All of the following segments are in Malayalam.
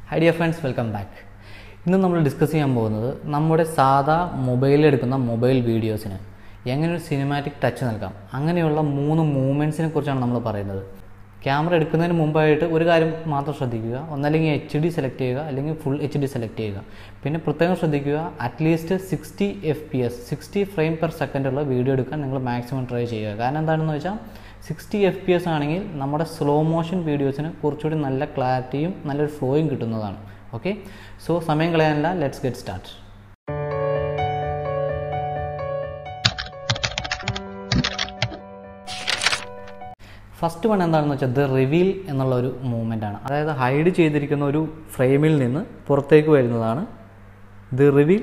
high dear friends welcome back ഇന്ന് നമ്മൾ ഡിസ്കസ് ചെയ്യാൻ പോകുന്നത് നമ്മുടെ സാധാ മൊബൈലിൽ എടുക്കുന്ന മൊബൈൽ വീഡിയോസിന് എങ്ങനെ ഒരു സിനിമാറ്റിക് ടച്ച് നൽകാം അങ്ങനെയുള്ള മൂന്ന് മൂവ്മെൻറ്റ്സിനെ കുറിച്ചാണ് നമ്മൾ പറയുന്നത് ക്യാമറ എടുക്കുന്നതിന് മുമ്പായിട്ട് ഒരു കാര്യം മാത്രം ശ്രദ്ധിക്കുക ഒന്നല്ലെങ്കിൽ എച്ച് ഡി സെലക്ട് ചെയ്യുക അല്ലെങ്കിൽ ഫുൾ എച്ച് ഡി സെലക്ട് ചെയ്യുക പിന്നെ പ്രത്യേകം ശ്രദ്ധിക്കുക at least sixty F P S sixty frame per സെക്കൻഡുള്ള വീഡിയോ എടുക്കാൻ നിങ്ങൾ മാക്സിമം ട്രൈ ചെയ്യുക കാരണം എന്താണെന്ന് വെച്ചാൽ സിക്സ്റ്റി എഫ് പി എസ് ആണെങ്കിൽ നമ്മുടെ സ്ലോ മോഷൻ വീഡിയോസിന് കുറച്ചുകൂടി നല്ല ക്ലാരിറ്റിയും നല്ലൊരു ഫ്ലോയും കിട്ടുന്നതാണ് ഓക്കെ സോ സമയം കളയാനില്ല let's get start first one എന്താണെന്ന് വെച്ചാൽ ദ റിവീൽ എന്നുള്ള ഒരു മൂവ്മെൻ്റ് ആണ് അതായത് ഹൈഡ് ചെയ്തിരിക്കുന്ന ഒരു ഫ്രെയിമിൽ നിന്ന് പുറത്തേക്ക് വരുന്നതാണ് the reveal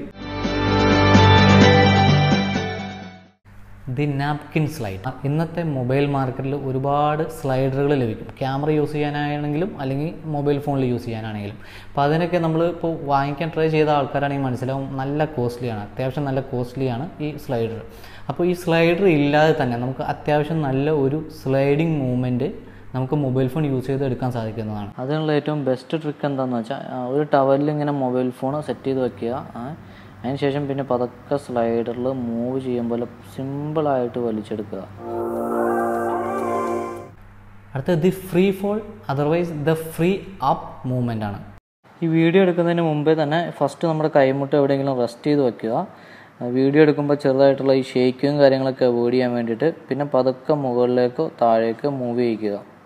the napkin slide ഇന്നത്തെ മൊബൈൽ മാർക്കറ്റിൽ ഒരുപാട് സ്ലൈഡറുകൾ ലഭിക്കും ക്യാമറ യൂസ് ചെയ്യാനാണെങ്കിലും അല്ലെങ്കിൽ മൊബൈൽ ഫോണിൽ യൂസ് ചെയ്യാനാണെങ്കിലും അപ്പോൾ അതിനൊക്കെ നമ്മൾ ഇപ്പോൾ വാങ്ങിക്കാൻ ട്രൈ ചെയ്ത ആൾക്കാരാണെങ്കിൽ മനസ്സിലാവും നല്ല കോസ്റ്റ്ലിയാണ് അത്യാവശ്യം നല്ല കോസ്റ്റ്ലിയാണ് ഈ സ്ലൈഡർ അപ്പോൾ ഈ സ്ലൈഡർ ഇല്ലാതെ തന്നെ നമുക്ക് അത്യാവശ്യം നല്ല ഒരു സ്ലൈഡിങ് മൂവ്മെൻറ്റ് നമുക്ക് മൊബൈൽ ഫോൺ യൂസ് ചെയ്ത് എടുക്കാൻ സാധിക്കുന്നതാണ് അതിനുള്ള ഏറ്റവും ബെസ്റ്റ് ട്രിക്ക് എന്താണെന്ന് വെച്ചാൽ ഒരു ടവലിൽ ഇങ്ങനെ മൊബൈൽ ഫോൺ സെറ്റ് ചെയ്ത് വെക്കുക അതിനുശേഷം പിന്നെ പതുക്കെ സ്ലൈഡറിൽ മൂവ് ചെയ്യുമ്പോൾ സിമ്പിളായിട്ട് വലിച്ചെടുക്കുക അടുത്ത the free fall otherwise the free up movement ആണ് ഈ വീഡിയോ എടുക്കുന്നതിന് മുമ്പേ തന്നെ ഫസ്റ്റ് നമ്മുടെ കൈമുട്ട് എവിടെയെങ്കിലും റെസ്റ്റ് ചെയ്ത് വെക്കുക വീഡിയോ എടുക്കുമ്പോൾ ചെറുതായിട്ടുള്ള ഈ ഷേക്കും കാര്യങ്ങളൊക്കെ അവോയ്ഡ് ചെയ്യാൻ വേണ്ടിയിട്ട് പിന്നെ പതുക്കെ മുകളിലേക്കോ താഴേക്കോ മൂവ് ചെയ്യിക്കുക